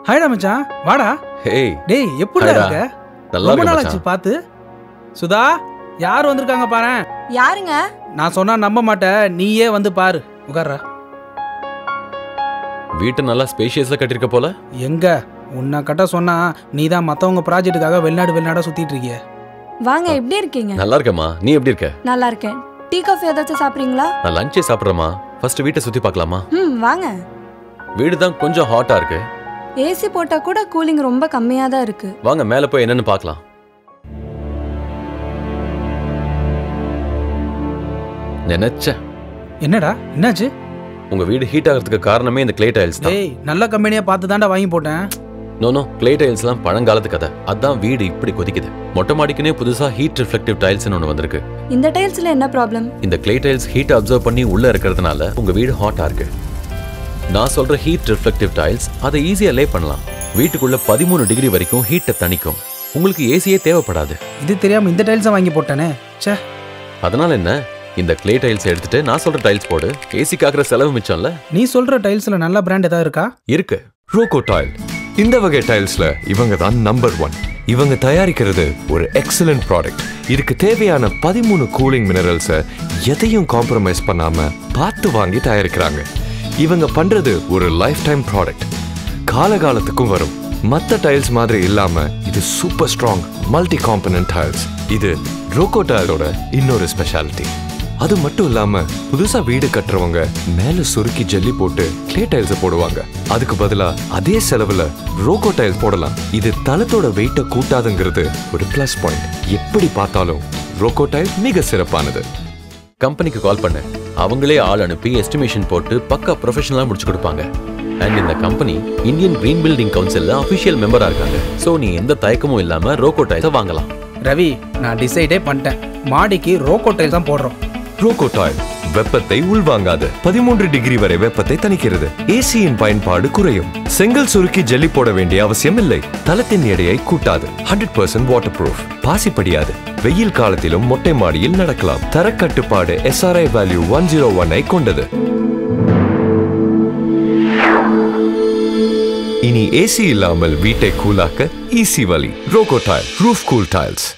ஹாய்டா மச்சான் வாடா ஹேய் டேய் எப்படி ஹாய்டா. இருக்க நல்லா ரொம்ப இருக்கு நாள் ஆச்சு மச்சான் பார்த்து சுதா யார் வந்திருக்காங்க பாரு யாருங்க நான் சொன்னா நம்ப மாட்டேன் நீயே வந்து பாரு உட்கார்றா வீட்டை நல்லா ஸ்பேஷியஸா கட்டிருக்க போல எங்க உன்னை கட்ட சொன்னா நீ தான் மற்றவங்க ப்ராஜெக்ட்டுக்காக வெளிநாடு வெளிநாடா சுத்திட்டு இருக்கிய வாங்க எப்படி இருக்கீங்க நல்லா இருக்கேம்மா நீ எப்படி இருக்க நல்லா இருக்கேன் டீ காஃபி ஏதாச்சும் சாப்பிட்றீங்களா நான் லஞ்சே சாப்பிட்றேம்மா ஃபர்ஸ்ட் வீட்டை சுத்தி பார்க்கலாமா ம் வாங்க வீடு தான் கொஞ்சம் ஹாட்டா இருக்கு ஏசி போட்டா கூட கூலிங் ரொம்ப கம்மியா தான் இருக்கு வாங்க மேல போய் என்னன்னு பார்க்கலாம் நினைச்சேன் என்னடா என்னாச்சு உங்க வீடு ஹீட் ஆகிறதுக்கு காரணமே இந்த கிளே டைல்ஸ் தான் டேய் நல்ல கம்பெனியா பார்த்து தான்டா வாங்கி போட்டேன் நோ நோ கிளே டைல்ஸ்லாம் பழங்காலத்து கதை அதான் வீடு இப்படி கொதிக்குது மொட்டை மாடிக்குனே புதுசா ஹீட் ரிஃப்ளெக்டிவ் டைல்ஸ்னு ஒன்று வந்திருக்கு இந்த டைல்ஸ்ல என்ன ப்ராப்ளம் இந்த கிளே டைல்ஸ் ஹீட் அப்சர்வ் பண்ணி உள்ள இருக்கிறதுனால உங்க வீடு ஹாட்டா இருக்கு நான் சொல்ற ஹீட் ரிஃப்ளெக்டிவ் டைல்ஸ் அதை ஈஸியா லே பண்ணலாம் வீட்டுக்குள்ள பதிமூணு டிகிரி வரைக்கும் ஹீட்டை தணிக்கும் உங்களுக்கு ஏசியே தேவைப்படாது இது தெரியாம இந்த டைல்ஸை வாங்கி போட்டேனே ச்சே அதனால என்ன இந்த கிளே டைல்ஸ் எடுத்துட்டு நான் சொல்ற டைல்ஸ் போடு ஏசிக்கு ஆகிற செலவு மிச்சம்ல நீ சொல்ற டைல்ஸ்ல நல்ல பிராண்ட் ஏதாவது இருக்கா இருக்கு ரோகோ டைல் இந்த வகை டைல்ஸ்ல இவங்க தான் நம்பர் ஒன் இவங்க தயாரிக்கிறது ஒரு எக்ஸலண்ட் ப்ராடக்ட் இதுக்கு தேவையான பதிமூணு கூலிங் மினரல்ஸை எதையும் காம்ப்ரமைஸ் பண்ணாம பார்த்து வாங்கி தயாரிக்கிறாங்க இவங்க பண்றது ஒரு லைஃப் டைம் ப்ராடக்ட் காலகாலத்துக்கும் வரும் மற்ற டைல்ஸ் மாதிரி இல்லாம இது super strong multi component tiles இது ரோகோ டைலோட இன்னொரு ஸ்பெஷாலிட்டி அது மட்டும் இல்லாம புதுசா வீடு கட்டுறவங்க மேல சுருக்கி ஜல்லி போட்டு கிளே டைல்ஸ் போடுவாங்க அதுக்கு பதிலா அதே செலவுல ரோகோ டைல்ஸ் போடலாம் இது தளத்தோட வெயிட்ட கூட்டாதுங்கிறது ஒரு பிளஸ் பாயிண்ட் எப்படி பார்த்தாலும் ரோகோ டைல் மிக சிறப்பானது கம்பெனிக்கு கால் பண்ணு அவங்களே ஆள் அனுப்பி எஸ்டிமேஷன் போட்டு பக்கா ப்ரொஃபஷனலா முடிச்சு கொடுப்பாங்க அண்ட் இந்த கம்பெனி இந்தியன் கிரீன் பில்டிங் கவுன்சில்ல அபிஷியல் மெம்பரா இருக்காங்க சோ நீ எந்த தயக்கமும் இல்லாம ரோகோ டைல்ஸை வாங்கலாம் ரவி நான் டிசைடே பண்ணிட்டேன் மாடிக்கு ரோக்கோ டைல் தான் போடுறோம் ரோகோ டைல் வெப்பத்தை உள்வாங்காது பதிமூன்று டிகிரி வரை வெப்பத்தை தணிக்கிறது ஏசியின் பயன்பாடு குறையும் செங்கல் சுருக்கி ஜல்லி போட வேண்டிய அவசியம் இல்லை தளத்தின் எடையை கூட்டாது ஹண்ட்ரட் பர்சன்ட் வாட்டர் ப்ரூஃப் பாசி படியாது வெயில் காலத்திலும் மொட்டை மாடியில் நடக்கலாம் தரக்கட்டுப்பாடு SRI value one zero one கொண்டது இனி ஏசி இல்லாமல் வீட்டை கூலாக்க ஈசி வழி Roko tile roof cool tiles